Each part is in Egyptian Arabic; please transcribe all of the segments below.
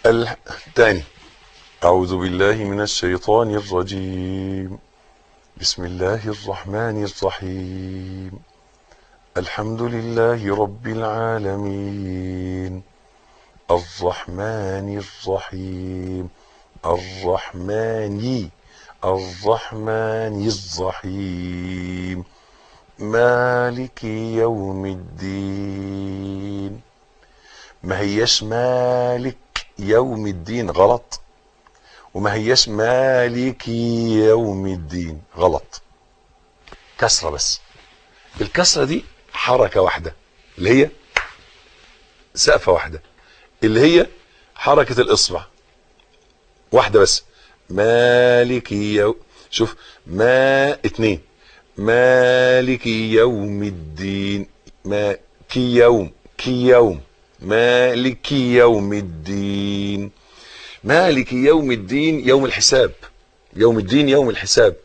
ال... تاني أعوذ بالله من الشيطان الرجيم بسم الله الرحمن الرحيم الحمد لله رب العالمين الرحمن الرحيم الرحمن الرحمن الرحيم مالك يوم الدين ما هيش مالك يوم الدين غلط وما هيش مالك يوم الدين غلط كسرة بس الكسرة دي حركة واحدة اللي هي سقفة واحدة اللي هي حركة الإصبع واحدة بس مالك يوم شوف ما اتنين مالك يوم الدين ما كي يوم كي يوم مالك يوم الدين مالك يوم الدين يوم الحساب يوم الدين يوم الحساب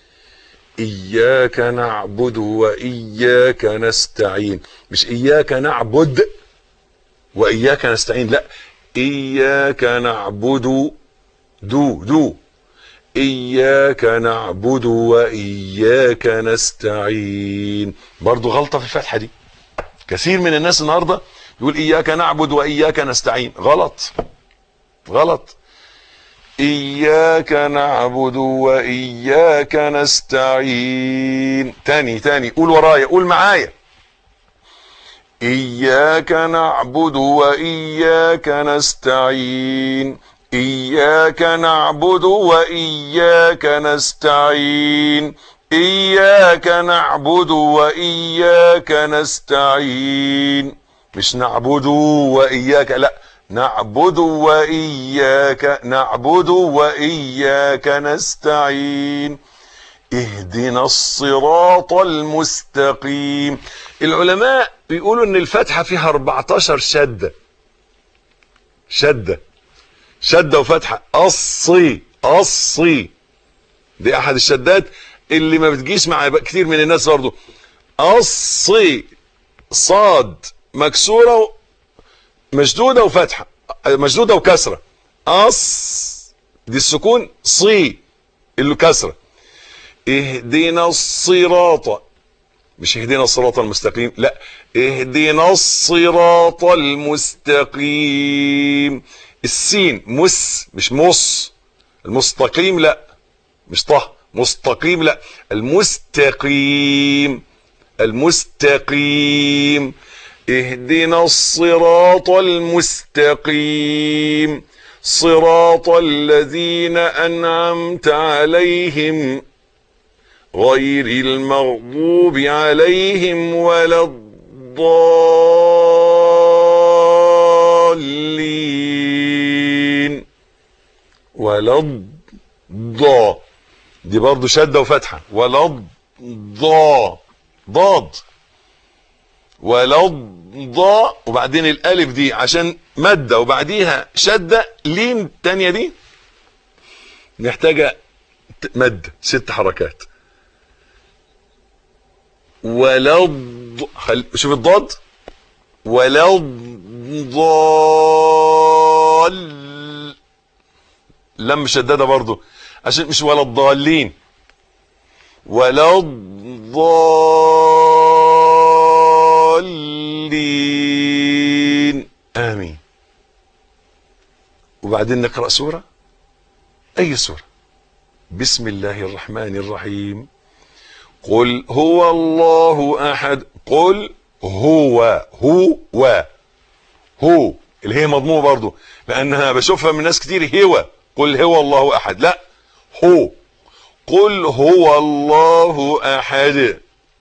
إياك نعبد وإياك نستعين مش إياك نعبد وإياك نستعين لا إياك نعبد دو دو إياك نعبد وإياك نستعين برضو غلطة في الفتحة دي كثير من الناس النهاردة يقول إياك نعبد وإياك نستعين غلط غلط إياك نعبد وإياك نستعين تاني تاني قول ورايا قول معايا إياك نعبد وإياك نستعين إياك نعبد وإياك نستعين إياك نعبد وإياك نستعين مش نعبد وإياك لا نعبد وإياك نعبد وإياك نستعين اهدنا الصراط المستقيم العلماء بيقولوا ان الفتحة فيها 14 شدة شدة شدة وفتحة أصي أصي دي أحد الشدات اللي ما بتجيش مع كتير من الناس برضه أصي صاد مكسورة مشدودة وفتحة مشدودة وكسرة أص دي السكون صي اللي كسرة اهدنا الصراط مش اهدنا الصراط المستقيم لا اهدنا الصراط المستقيم السين مس مش مص المستقيم لا مش طه مستقيم لا المستقيم المستقيم اهدنا الصراط المستقيم صراط الذين أنعمت عليهم غير المغضوب عليهم ولا الضالين ولا الضا دي برضو شدة وفتحة ولا الضا ضاد ولا الضاء وبعدين الالف دي عشان مادة وبعديها شدة لين التانية دي محتاجة مد ست حركات ولا الض... خل... شوف الضاد ولا الضال لم مشددة برضو عشان مش ولا الضالين ولا الضالين آمين وبعدين نقرأ سورة أي سورة بسم الله الرحمن الرحيم قل هو الله أحد قل هو هو هو اللي هي مضمومة برضو لأنها بشوفها من ناس كتير هو قل هو الله أحد لا هو قل هو الله أحد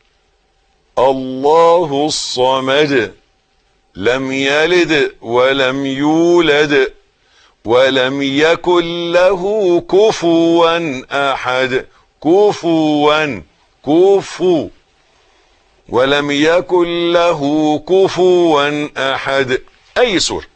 الله الصمد لم يلد ولم يولد ولم يكن له كفوا أحد كفوا كفو ولم يكن له كفوا أحد أي سورة